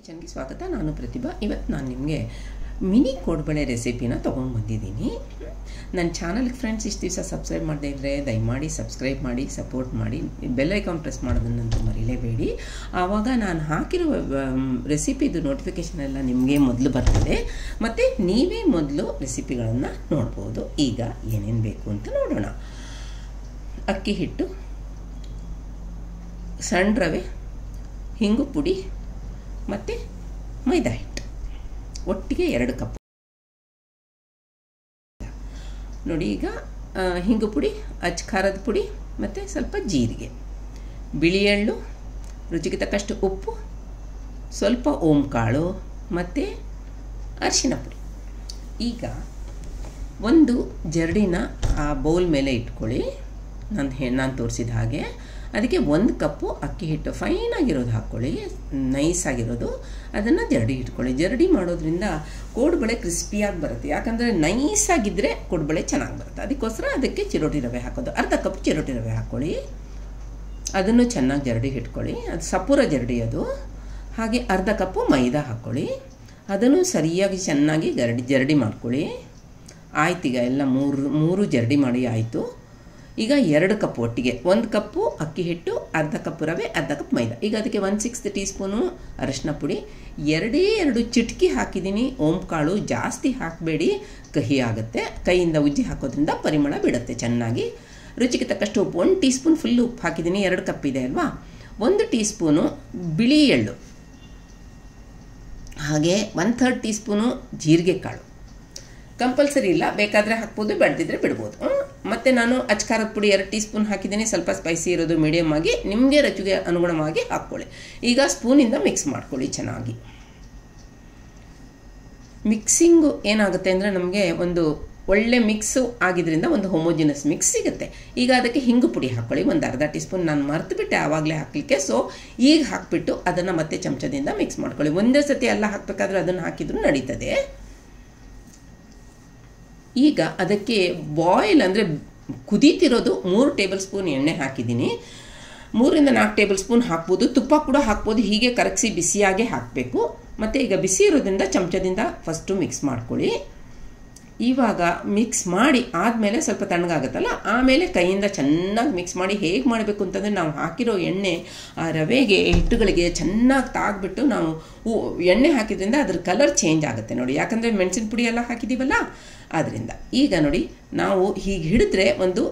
ಕಿಚನ್ಗೆ ಸ್ವಾಗತ ನಾನು ಪ್ರತಿಭಾ ಇವತ್ತು ನಾನು ನಿಮಗೆ ಮಿನಿ ಕೋಡ್ಬಳೆ ರೆಸಿಪಿನ ತೊಗೊಂಡು ಬಂದಿದ್ದೀನಿ ನನ್ನ ಚಾನಲ್ಗೆ ಫ್ರೆಂಡ್ಸ್ ಇಷ್ಟು ದಿವಸ ಸಬ್ಸ್ಕ್ರೈಬ್ ಮಾಡದೇ ಇದ್ದರೆ ದಯಮಾಡಿ ಸಬ್ಸ್ಕ್ರೈಬ್ ಮಾಡಿ ಸಪೋರ್ಟ್ ಮಾಡಿ ಬೆಲ್ ಐಕಾನ್ ಪ್ರೆಸ್ ಮಾಡೋದನ್ನಂತೂ ಮರೀಲೇಬೇಡಿ ಆವಾಗ ನಾನು ಹಾಕಿರೋ ರೆಸಿಪಿದು ನೋಟಿಫಿಕೇಷನ್ ಎಲ್ಲ ನಿಮಗೆ ಮೊದಲು ಬರ್ತದೆ ಮತ್ತು ನೀವೇ ಮೊದಲು ರೆಸಿಪಿಗಳನ್ನು ನೋಡ್ಬೋದು ಈಗ ಏನೇನು ಬೇಕು ಅಂತ ನೋಡೋಣ ಅಕ್ಕಿ ಹಿಟ್ಟು ಸಣ್ಣ ರವೆ ಹಿಂಗು ಪುಡಿ ಮತ್ತು ಮೈದಾ ಹಿಟ್ಟು ಒಟ್ಟಿಗೆ ಎರಡು ಕಪ್ ನೋಡಿ ಈಗ ಹಿಂಗು ಪುಡಿ ಅಚ್ಚ ಖಾರದ ಪುಡಿ ಮತ್ತು ಸ್ವಲ್ಪ ಜೀರಿಗೆ ಬಿಳಿ ಎಳ್ಳು ರುಚಿಗೆ ತಕ್ಕಷ್ಟು ಉಪ್ಪು ಸ್ವಲ್ಪ ಓಂ ಕಾಳು ಮತ್ತು ಅರಿಶಿನ ಪುಡಿ ಈಗ ಒಂದು ಜರಡಿನ ಆ ಬೌಲ್ ಮೇಲೆ ಇಟ್ಕೊಳ್ಳಿ ನಾನು ಹೇ ನಾನು ತೋರಿಸಿದ ಹಾಗೆ ಅದಕ್ಕೆ ಒಂದು ಕಪ್ಪು ಅಕ್ಕಿ ಹಿಟ್ಟು ಫೈನಾಗಿರೋದು ಹಾಕ್ಕೊಳ್ಳಿ ನೈಸ್ ಆಗಿರೋದು ಅದನ್ನು ಜರಡಿ ಇಟ್ಕೊಳ್ಳಿ ಜರಡಿ ಮಾಡೋದ್ರಿಂದ ಕೋಡುಬಳೆ ಕ್ರಿಸ್ಪಿಯಾಗಿ ಬರುತ್ತೆ ಯಾಕಂದರೆ ನೈಸಾಗಿದ್ದರೆ ಕೋಡುಬಳೆ ಚೆನ್ನಾಗಿ ಬರುತ್ತೆ ಅದಕ್ಕೋಸ್ಕರ ಅದಕ್ಕೆ ಚಿರೋಟಿ ರವೆ ಹಾಕೋದು ಅರ್ಧ ಕಪ್ ಚಿರೋಟಿ ರವೆ ಹಾಕ್ಕೊಳ್ಳಿ ಅದನ್ನು ಚೆನ್ನಾಗಿ ಜರಡಿ ಇಟ್ಕೊಳ್ಳಿ ಅದು ಸಪೂರ ಜರಡಿ ಅದು ಹಾಗೆ ಅರ್ಧ ಕಪ್ಪು ಮೈದಾ ಹಾಕ್ಕೊಳ್ಳಿ ಅದನ್ನು ಸರಿಯಾಗಿ ಚೆನ್ನಾಗಿ ಜರಡಿ ಜರಡಿ ಮಾಡ್ಕೊಳ್ಳಿ ಆಯ್ತೀಗ ಎಲ್ಲ ಮೂರು ಮೂರು ಜರಡಿ ಮಾಡಿ ಆಯಿತು ಈಗ ಎರಡು ಕಪ್ ಒಟ್ಟಿಗೆ ಒಂದು ಕಪ್ಪು ಅಕ್ಕಿ ಹಿಟ್ಟು ಅರ್ಧ ಕಪ್ ರವೆ ಅರ್ಧ ಕಪ್ ಮೈದಾ ಈಗ ಅದಕ್ಕೆ ಒನ್ ಸಿಕ್ಸ್ತ್ ಟೀ ಸ್ಪೂನು ಅರಶಿನ ಪುಡಿ ಎರಡೇ ಎರಡು ಚಿಟಕಿ ಹಾಕಿದ್ದೀನಿ ಓಂ ಕಾಳು ಜಾಸ್ತಿ ಹಾಕಬೇಡಿ ಕಹಿ ಆಗುತ್ತೆ ಕೈಯಿಂದ ಉಜ್ಜಿ ಹಾಕೋದ್ರಿಂದ ಪರಿಮಳ ಬಿಡುತ್ತೆ ಚೆನ್ನಾಗಿ ರುಚಿಗೆ ತಕ್ಕಷ್ಟು ಉಪ್ಪು ಒಂದು ಟೀ ಸ್ಪೂನ್ ಫುಲ್ ಉಪ್ಪು ಹಾಕಿದ್ದೀನಿ ಎರಡು ಕಪ್ ಇದೆ ಅಲ್ವಾ ಒಂದು ಟೀ ಸ್ಪೂನು ಬಿಳಿ ಎಳ್ಳು ಹಾಗೆ ಒನ್ ಥರ್ಡ್ ಟೀ ಸ್ಪೂನು ಜೀರಿಗೆ ಕಾಳು ಕಂಪಲ್ಸರಿ ಇಲ್ಲ ಬೇಕಾದರೆ ಹಾಕ್ಬೋದು ಬೆಳೆದಿದ್ರೆ ಬಿಡ್ಬೋದು ಮತ್ತು ನಾನು ಅಚ್ಕಾರದ ಪುಡಿ ಎರಡು ಟೀ ಸ್ಪೂನ್ ಹಾಕಿದ್ದೀನಿ ಸ್ವಲ್ಪ ಸ್ಪೈಸಿ ಇರೋದು ಮೀಡಿಯಮ್ ಆಗಿ ನಿಮಗೆ ರುಚಿಗೆ ಅನುಗುಣವಾಗಿ ಹಾಕ್ಕೊಳ್ಳಿ ಈಗ ಸ್ಪೂನಿಂದ ಮಿಕ್ಸ್ ಮಾಡ್ಕೊಳ್ಳಿ ಚೆನ್ನಾಗಿ ಮಿಕ್ಸಿಂಗು ಏನಾಗುತ್ತೆ ಅಂದರೆ ನಮಗೆ ಒಂದು ಒಳ್ಳೆ ಮಿಕ್ಸು ಆಗಿದ್ರಿಂದ ಒಂದು ಹೋಮೋಜಿನಸ್ ಮಿಕ್ಸ್ ಸಿಗುತ್ತೆ ಈಗ ಅದಕ್ಕೆ ಹಿಂಗು ಪುಡಿ ಹಾಕ್ಕೊಳ್ಳಿ ಒಂದು ಅರ್ಧ ಟೀ ಸ್ಪೂನ್ ನಾನು ಮರ್ತುಬಿಟ್ಟೆ ಆವಾಗಲೇ ಹಾಕಲಿಕ್ಕೆ ಸೊ ಈಗ ಹಾಕಿಬಿಟ್ಟು ಅದನ್ನು ಮತ್ತೆ ಚಮಚದಿಂದ ಮಿಕ್ಸ್ ಮಾಡ್ಕೊಳ್ಳಿ ಒಂದೇ ಸತಿ ಎಲ್ಲ ಹಾಕಬೇಕಾದ್ರೆ ಅದನ್ನು ಹಾಕಿದ್ರು ನಡೀತದೆ ಈಗ ಅದಕ್ಕೆ ಬಾಯ್ಲ್ ಅಂದರೆ ಕುದೀತಿರೋದು ಮೂರು ಟೇಬಲ್ ಸ್ಪೂನ್ ಎಣ್ಣೆ ಹಾಕಿದ್ದೀನಿ ಮೂರಿಂದ ನಾಲ್ಕು ಟೇಬಲ್ ಸ್ಪೂನ್ ಹಾಕ್ಬೋದು ತುಪ್ಪ ಕೂಡ ಹಾಕ್ಬೋದು ಹೀಗೆ ಕರಗಿಸಿ ಬಿಸಿಯಾಗೇ ಹಾಕಬೇಕು ಮತ್ತು ಈಗ ಬಿಸಿ ಇರೋದ್ರಿಂದ ಚಮಚದಿಂದ ಫಸ್ಟು ಮಿಕ್ಸ್ ಮಾಡ್ಕೊಳ್ಳಿ ಇವಾಗ ಮಿಕ್ಸ್ ಮಾಡಿ ಆದಮೇಲೆ ಸ್ವಲ್ಪ ತಣ್ಣಗಾಗುತ್ತಲ್ಲ ಆಮೇಲೆ ಕೈಯಿಂದ ಚೆನ್ನಾಗಿ ಮಿಕ್ಸ್ ಮಾಡಿ ಹೇಗೆ ಮಾಡಬೇಕು ಅಂತಂದರೆ ನಾವು ಹಾಕಿರೋ ಎಣ್ಣೆ ಆ ರವೆಗೆ ಹಿಟ್ಟುಗಳಿಗೆ ಚೆನ್ನಾಗಿ ತಾಗ್ಬಿಟ್ಟು ನಾವು ಎಣ್ಣೆ ಹಾಕಿದ್ರಿಂದ ಅದ್ರ ಕಲರ್ ಚೇಂಜ್ ಆಗುತ್ತೆ ನೋಡಿ ಯಾಕಂದರೆ ಮೆಣಸಿನ ಪುಡಿ ಎಲ್ಲ ಹಾಕಿದ್ದೀವಲ್ಲ ಆದ್ದರಿಂದ ಈಗ ನೋಡಿ ನಾವು ಹೀಗೆ ಹಿಡಿದ್ರೆ ಒಂದು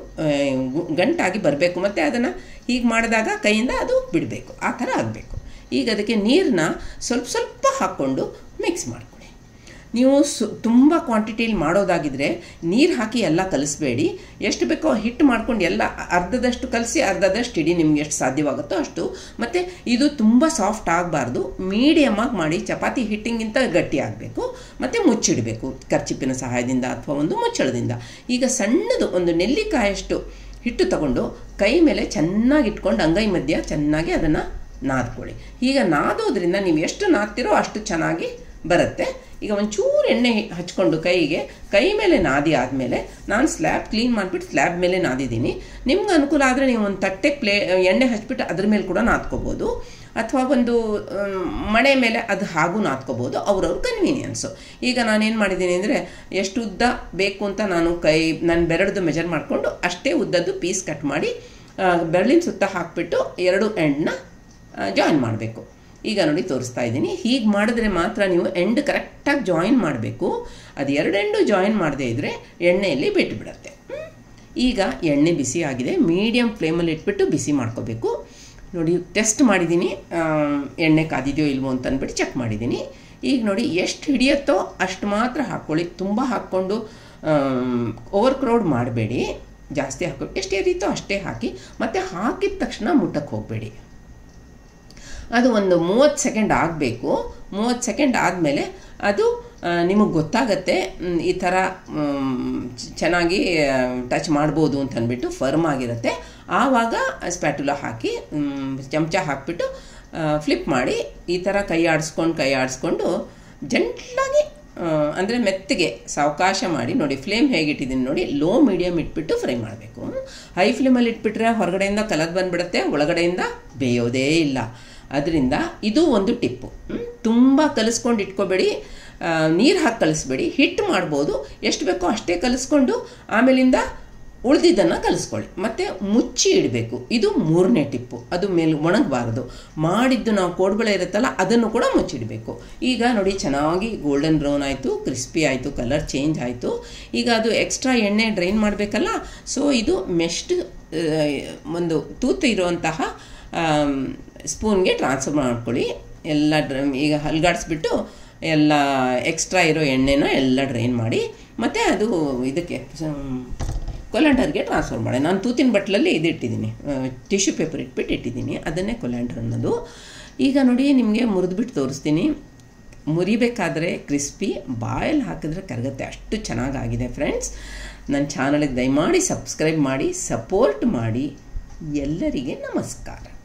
ಗಂಟಾಗಿ ಬರಬೇಕು ಮತ್ತು ಅದನ್ನು ಹೀಗೆ ಮಾಡಿದಾಗ ಕೈಯಿಂದ ಅದು ಬಿಡಬೇಕು ಆ ಥರ ಆಗಬೇಕು ಈಗ ಅದಕ್ಕೆ ನೀರನ್ನ ಸ್ವಲ್ಪ ಸ್ವಲ್ಪ ಹಾಕ್ಕೊಂಡು ಮಿಕ್ಸ್ ಮಾಡ್ಕೊಳ್ಳಿ ನೀವು ಸು ತುಂಬ ಕ್ವಾಂಟಿಟಿಲಿ ಮಾಡೋದಾಗಿದ್ದರೆ ನೀರು ಹಾಕಿ ಎಲ್ಲ ಕಲಿಸ್ಬೇಡಿ ಎಷ್ಟು ಬೇಕೋ ಹಿಟ್ಟು ಮಾಡ್ಕೊಂಡು ಎಲ್ಲ ಅರ್ಧದಷ್ಟು ಕಲಸಿ ಅರ್ಧದಷ್ಟು ಇಡಿ ನಿಮ್ಗೆ ಎಷ್ಟು ಸಾಧ್ಯವಾಗುತ್ತೋ ಅಷ್ಟು ಮತ್ತು ಇದು ತುಂಬ ಸಾಫ್ಟ್ ಆಗಬಾರ್ದು ಮೀಡಿಯಮಾಗಿ ಮಾಡಿ ಚಪಾತಿ ಹಿಟ್ಟಿಗಿಂತ ಗಟ್ಟಿ ಆಗಬೇಕು ಮತ್ತು ಮುಚ್ಚಿಡಬೇಕು ಕರ್ಚಿಪ್ಪಿನ ಸಹಾಯದಿಂದ ಅಥವಾ ಒಂದು ಮುಚ್ಚಳದಿಂದ ಈಗ ಸಣ್ಣದು ಒಂದು ನೆಲ್ಲಿಕಾಯಷ್ಟು ಹಿಟ್ಟು ತಗೊಂಡು ಕೈ ಮೇಲೆ ಚೆನ್ನಾಗಿ ಇಟ್ಕೊಂಡು ಅಂಗೈ ಮಧ್ಯ ಚೆನ್ನಾಗಿ ಅದನ್ನು ನಾದ್ಕೊಳ್ಳಿ ಈಗ ನಾದೋದ್ರಿಂದ ನೀವು ಎಷ್ಟು ನಾದ್ತಿರೋ ಅಷ್ಟು ಚೆನ್ನಾಗಿ ಬರುತ್ತೆ ಈಗ ಒಂಚೂರು ಎಣ್ಣೆ ಹಚ್ಕೊಂಡು ಕೈಗೆ ಕೈ ಮೇಲೆ ನಾದಿ ಆದಮೇಲೆ ನಾನು ಸ್ಲ್ಯಾಬ್ ಕ್ಲೀನ್ ಮಾಡಿಬಿಟ್ಟು ಸ್ಲ್ಯಾಬ್ ಮೇಲೆ ನಾದಿದ್ದೀನಿ ನಿಮ್ಗೆ ಅನುಕೂಲ ಆದರೆ ನೀವು ಒಂದು ತಟ್ಟೆ ಪ್ಲೇ ಎಣ್ಣೆ ಹಚ್ಬಿಟ್ಟು ಅದ್ರ ಮೇಲೆ ಕೂಡ ನಾದ್ಕೋಬೋದು ಅಥವಾ ಒಂದು ಮಣೆ ಮೇಲೆ ಅದು ಹಾಗೂ ನಾದ್ಕೋಬೋದು ಅವ್ರವ್ರ ಕನ್ವೀನಿಯನ್ಸು ಈಗ ನಾನೇನು ಮಾಡಿದ್ದೀನಿ ಅಂದರೆ ಎಷ್ಟು ಉದ್ದ ಬೇಕು ಅಂತ ನಾನು ಕೈ ನನ್ನ ಬೆರಡ್ದು ಮೆಜರ್ ಮಾಡಿಕೊಂಡು ಅಷ್ಟೇ ಉದ್ದದ್ದು ಪೀಸ್ ಕಟ್ ಮಾಡಿ ಬೆರಳಿನ ಸುತ್ತ ಹಾಕಿಬಿಟ್ಟು ಎರಡು ಎಂಡನ್ನ ಜಾಯಿನ್ ಮಾಡಬೇಕು ಈಗ ನೋಡಿ ತೋರಿಸ್ತಾ ಇದ್ದೀನಿ ಹೀಗೆ ಮಾಡಿದ್ರೆ ಮಾತ್ರ ನೀವು ಎಂಡ್ ಕರೆಕ್ಟಾಗಿ ಜಾಯಿನ್ ಮಾಡಬೇಕು ಅದು ಎರಡು ಎಂಡು ಜಾಯಿನ್ ಮಾಡದೇ ಇದ್ದರೆ ಎಣ್ಣೆಯಲ್ಲಿ ಬಿಟ್ಟುಬಿಡತ್ತೆ ಈಗ ಎಣ್ಣೆ ಬಿಸಿ ಆಗಿದೆ ಮೀಡಿಯಮ್ ಫ್ಲೇಮಲ್ಲಿ ಇಟ್ಬಿಟ್ಟು ಬಿಸಿ ಮಾಡ್ಕೋಬೇಕು ನೋಡಿ ಟೆಸ್ಟ್ ಮಾಡಿದ್ದೀನಿ ಎಣ್ಣೆ ಕಾದಿದೆಯೋ ಇಲ್ವೋ ಅಂತ ಅಂದ್ಬಿಟ್ಟು ಚೆಕ್ ಮಾಡಿದ್ದೀನಿ ಈಗ ನೋಡಿ ಎಷ್ಟು ಹಿಡಿಯುತ್ತೋ ಅಷ್ಟು ಮಾತ್ರ ಹಾಕ್ಕೊಳ್ಳಿ ತುಂಬ ಹಾಕ್ಕೊಂಡು ಓವರ್ ಕ್ರೌಡ್ ಮಾಡಬೇಡಿ ಜಾಸ್ತಿ ಹಾಕಿ ಎಷ್ಟು ಏರಿತೋ ಅಷ್ಟೇ ಹಾಕಿ ಮತ್ತು ಹಾಕಿದ ತಕ್ಷಣ ಮುಟ್ಟಕ್ಕೆ ಹೋಗಬೇಡಿ ಅದು ಒಂದು ಮೂವತ್ತು ಸೆಕೆಂಡ್ ಆಗಬೇಕು ಮೂವತ್ತು ಸೆಕೆಂಡ್ ಆದಮೇಲೆ ಅದು ನಿಮಗೆ ಗೊತ್ತಾಗತ್ತೆ ಈ ಥರ ಚೆನ್ನಾಗಿ ಟಚ್ ಮಾಡ್ಬೋದು ಅಂತ ಅಂದ್ಬಿಟ್ಟು ಫರ್ಮ್ ಆಗಿರುತ್ತೆ ಆವಾಗ ಸ್ಪ್ಯಾಟುಲ ಹಾಕಿ ಚಮಚ ಹಾಕಿಬಿಟ್ಟು ಫ್ಲಿಪ್ ಮಾಡಿ ಈ ಥರ ಕೈ ಆಡಿಸ್ಕೊಂಡು ಕೈ ಆಡಿಸ್ಕೊಂಡು ಜಂಟ್ಲಾಗಿ ಅಂದರೆ ಮೆತ್ತಗೆ ಸಾವಕಾಶ ಮಾಡಿ ನೋಡಿ ಫ್ಲೇಮ್ ಹೇಗಿಟ್ಟಿದ್ದೀನಿ ನೋಡಿ ಲೋ ಮೀಡಿಯಮ್ ಇಟ್ಬಿಟ್ಟು ಫ್ರೈ ಮಾಡಬೇಕು ಹೈ ಫ್ಲೇಮಲ್ಲಿ ಇಟ್ಬಿಟ್ರೆ ಹೊರಗಡೆಯಿಂದ ಕಲರ್ ಬಂದುಬಿಡುತ್ತೆ ಒಳಗಡೆಯಿಂದ ಬೇಯೋದೇ ಇಲ್ಲ ಅದರಿಂದ ಇದು ಒಂದು ಟಿಪ್ಪು ತುಂಬ ತುಂಬ ಕಲಿಸ್ಕೊಂಡು ಇಟ್ಕೋಬೇಡಿ ನೀರು ಹಾಕಿ ಕಲಿಸ್ಬೇಡಿ ಹಿಟ್ಟು ಮಾಡ್ಬೋದು ಎಷ್ಟು ಬೇಕೋ ಅಷ್ಟೇ ಕಲಿಸ್ಕೊಂಡು ಆಮೇಲಿಂದ ಉಳಿದಿದ್ದನ್ನು ಕಲಿಸ್ಕೊಳ್ಳಿ ಮತ್ತು ಮುಚ್ಚಿ ಇಡಬೇಕು ಇದು ಮೂರನೇ ಟಿಪ್ಪು ಅದು ಮೇಲೆ ಒಣಗಬಾರ್ದು ಮಾಡಿದ್ದು ನಾವು ಕೋಡ್ಬಳೆ ಇರುತ್ತಲ್ಲ ಅದನ್ನು ಕೂಡ ಮುಚ್ಚಿಡಬೇಕು ಈಗ ನೋಡಿ ಚೆನ್ನಾಗಿ ಗೋಲ್ಡನ್ ಬ್ರೌನ್ ಆಯಿತು ಕ್ರಿಸ್ಪಿ ಆಯಿತು ಕಲರ್ ಚೇಂಜ್ ಆಯಿತು ಈಗ ಅದು ಎಕ್ಸ್ಟ್ರಾ ಎಣ್ಣೆ ಡ್ರೈನ್ ಮಾಡಬೇಕಲ್ಲ ಸೊ ಇದು ಮೆಸ್ಟ್ ಒಂದು ತೂತು ಇರುವಂತಹ ಸ್ಪೂನ್ಗೆ ಟ್ರಾನ್ಸ್ಫರ್ ಮಾಡ್ಕೊಳ್ಳಿ ಎಲ್ಲ ಡ್ರ ಈಗ ಹಲ್ಗಾಡಿಸ್ಬಿಟ್ಟು ಎಲ್ಲ ಎಕ್ಸ್ಟ್ರಾ ಇರೋ ಎಣ್ಣೆನ ಎಲ್ಲ ಡ್ರೈನ್ ಮಾಡಿ ಮತ್ತು ಅದು ಇದಕ್ಕೆ ಕೊಲ್ಯಾಂಡರ್ಗೆ ಟ್ರಾನ್ಸ್ಫರ್ ಮಾಡಿ ನಾನು ತೂತಿನ ಬಟ್ಲಲ್ಲಿ ಇದು ಇಟ್ಟಿದ್ದೀನಿ ಟಿಶ್ಯೂ ಪೇಪರ್ ಇಟ್ಬಿಟ್ಟು ಇಟ್ಟಿದ್ದೀನಿ ಅದನ್ನೇ ಕೊಲ್ಯಾಂಡರ್ ಅನ್ನೋದು ಈಗ ನೋಡಿ ನಿಮಗೆ ಮುರಿದ್ಬಿಟ್ಟು ತೋರಿಸ್ತೀನಿ ಮುರಿಬೇಕಾದ್ರೆ ಕ್ರಿಸ್ಪಿ ಬಾಯಲ್ಲಿ ಹಾಕಿದ್ರೆ ಕರಗತ್ತೆ ಅಷ್ಟು ಚೆನ್ನಾಗಾಗಿದೆ ಫ್ರೆಂಡ್ಸ್ ನನ್ನ ಚಾನಲ್ಗೆ ದಯಮಾಡಿ ಸಬ್ಸ್ಕ್ರೈಬ್ ಮಾಡಿ ಸಪೋರ್ಟ್ ಮಾಡಿ ಎಲ್ಲರಿಗೆ ನಮಸ್ಕಾರ